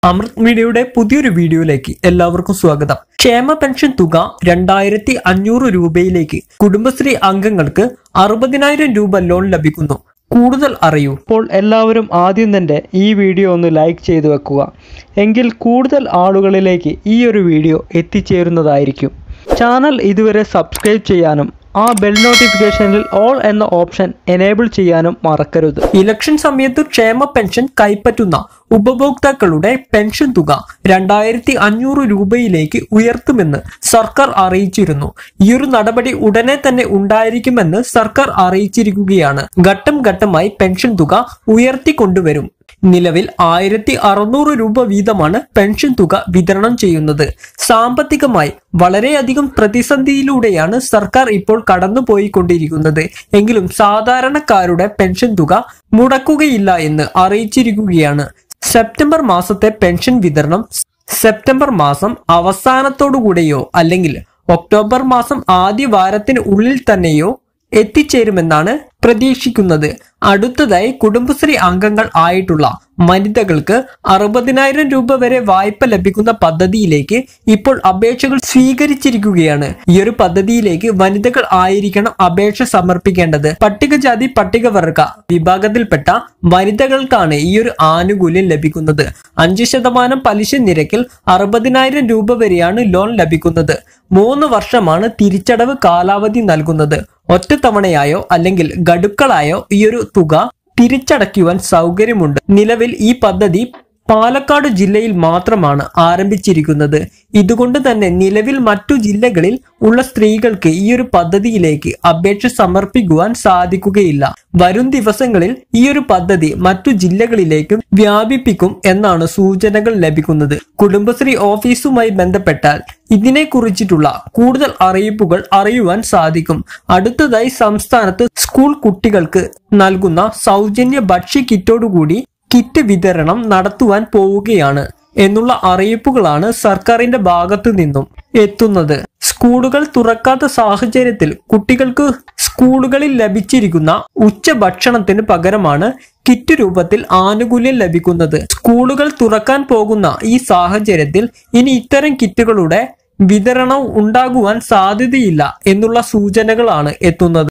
അമൃത് മീഡിയയുടെ പുതിയൊരു വീഡിയോയിലേക്ക് എല്ലാവർക്കും സ്വാഗതം ക്ഷേമ പെൻഷൻ തുക രണ്ടായിരത്തി അഞ്ഞൂറ് രൂപയിലേക്ക് കുടുംബശ്രീ അംഗങ്ങൾക്ക് അറുപതിനായിരം രൂപ ലോൺ ലഭിക്കുന്നു കൂടുതൽ അറിയൂ അപ്പോൾ എല്ലാവരും ആദ്യം തന്നെ ഈ വീഡിയോ ഒന്ന് ലൈക്ക് ചെയ്തു വെക്കുക എങ്കിൽ കൂടുതൽ ആളുകളിലേക്ക് ഈ ഒരു വീഡിയോ എത്തിച്ചേരുന്നതായിരിക്കും ചാനൽ ഇതുവരെ സബ്സ്ക്രൈബ് ചെയ്യാനും ആ ബെൽ നോട്ടിഫിക്കേഷനിൽ ഓൾ എന്ന ഓപ്ഷൻ എനേബിൾ ചെയ്യാനും മറക്കരുത് ഇലക്ഷൻ സമയത്ത് ക്ഷേമ പെൻഷൻ കൈപ്പറ്റുന്ന ഉപഭോക്താക്കളുടെ പെൻഷൻ തുക രണ്ടായിരത്തി അഞ്ഞൂറ് രൂപയിലേക്ക് ഉയർത്തുമെന്ന് സർക്കാർ അറിയിച്ചിരുന്നു ഈ ഒരു നടപടി ഉടനെ തന്നെ ഉണ്ടായിരിക്കുമെന്ന് സർക്കാർ അറിയിച്ചിരിക്കുകയാണ് ഘട്ടം ഘട്ടമായി പെൻഷൻ തുക ഉയർത്തിക്കൊണ്ടുവരും നിലവിൽ ആയിരത്തി അറുന്നൂറ് രൂപ വീതമാണ് പെൻഷൻ തുക വിതരണം ചെയ്യുന്നത് സാമ്പത്തികമായി വളരെയധികം പ്രതിസന്ധിയിലൂടെയാണ് സർക്കാർ ഇപ്പോൾ കടന്നുപോയിക്കൊണ്ടിരിക്കുന്നത് എങ്കിലും സാധാരണക്കാരുടെ പെൻഷൻ തുക മുടക്കുകയില്ല എന്ന് അറിയിച്ചിരിക്കുകയാണ് സെപ്റ്റംബർ മാസത്തെ പെൻഷൻ വിതരണം സെപ്റ്റംബർ മാസം അവസാനത്തോടുകൂടെയോ അല്ലെങ്കിൽ ഒക്ടോബർ മാസം ആദ്യ വാരത്തിന് ഉള്ളിൽ തന്നെയോ എത്തിച്ചേരുമെന്നാണ് പ്രതീക്ഷിക്കുന്നത് അടുത്തതായി കുടുംബശ്രീ അംഗങ്ങൾ ആയിട്ടുള്ള വനിതകൾക്ക് അറുപതിനായിരം രൂപ വരെ വായ്പ ലഭിക്കുന്ന പദ്ധതിയിലേക്ക് ഇപ്പോൾ അപേക്ഷകൾ സ്വീകരിച്ചിരിക്കുകയാണ് ഈ ഒരു പദ്ധതിയിലേക്ക് വനിതകൾ ആയിരിക്കണം അപേക്ഷ സമർപ്പിക്കേണ്ടത് പട്ടികജാതി പട്ടികവർഗ വിഭാഗത്തിൽപ്പെട്ട വനിതകൾക്കാണ് ഈ ഒരു ആനുകൂല്യം ലഭിക്കുന്നത് അഞ്ച് ശതമാനം പലിശ നിരക്കിൽ അറുപതിനായിരം രൂപ വരെയാണ് ലോൺ ലഭിക്കുന്നത് മൂന്ന് വർഷമാണ് തിരിച്ചടവ് കാലാവധി നൽകുന്നത് ഒറ്റത്തവണയായോ അല്ലെങ്കിൽ ഗഡുക്കളായോ ഈ ഒരു തുക തിരിച്ചടയ്ക്കുവാൻ സൗകര്യമുണ്ട് നിലവിൽ ഈ പദ്ധതി പാലക്കാട് ജില്ലയിൽ മാത്രമാണ് ആരംഭിച്ചിരിക്കുന്നത് ഇതുകൊണ്ട് തന്നെ നിലവിൽ മറ്റു ജില്ലകളിൽ ഉള്ള സ്ത്രീകൾക്ക് ഈ ഒരു പദ്ധതിയിലേക്ക് അപേക്ഷ സമർപ്പിക്കുവാൻ സാധിക്കുകയില്ല വരും ദിവസങ്ങളിൽ ഈ ഒരു പദ്ധതി മറ്റു ജില്ലകളിലേക്കും വ്യാപിപ്പിക്കും എന്നാണ് സൂചനകൾ ലഭിക്കുന്നത് കുടുംബശ്രീ ഓഫീസുമായി ബന്ധപ്പെട്ടാൽ ഇതിനെ കുറിച്ചിട്ടുള്ള കൂടുതൽ അറിയിപ്പുകൾ അറിയുവാൻ സാധിക്കും അടുത്തതായി സംസ്ഥാനത്ത് സ്കൂൾ കുട്ടികൾക്ക് നൽകുന്ന സൗജന്യ ഭക്ഷ്യ കിറ്റോടുകൂടി കിറ്റ് വിതരണം നടത്തുവാൻ പോവുകയാണ് എന്നുള്ള അറിയിപ്പുകളാണ് സർക്കാരിന്റെ ഭാഗത്തു നിന്നും എത്തുന്നത് സ്കൂളുകൾ തുറക്കാത്ത സാഹചര്യത്തിൽ കുട്ടികൾക്ക് സ്കൂളുകളിൽ ലഭിച്ചിരിക്കുന്ന ഉച്ചഭക്ഷണത്തിന് പകരമാണ് കിറ്റ് രൂപത്തിൽ ആനുകൂല്യം ലഭിക്കുന്നത് സ്കൂളുകൾ തുറക്കാൻ പോകുന്ന ഈ സാഹചര്യത്തിൽ ഇനി ഇത്തരം കിറ്റുകളുടെ വിതരണം ഉണ്ടാകുവാൻ സാധ്യതയില്ല എന്നുള്ള സൂചനകളാണ് എത്തുന്നത്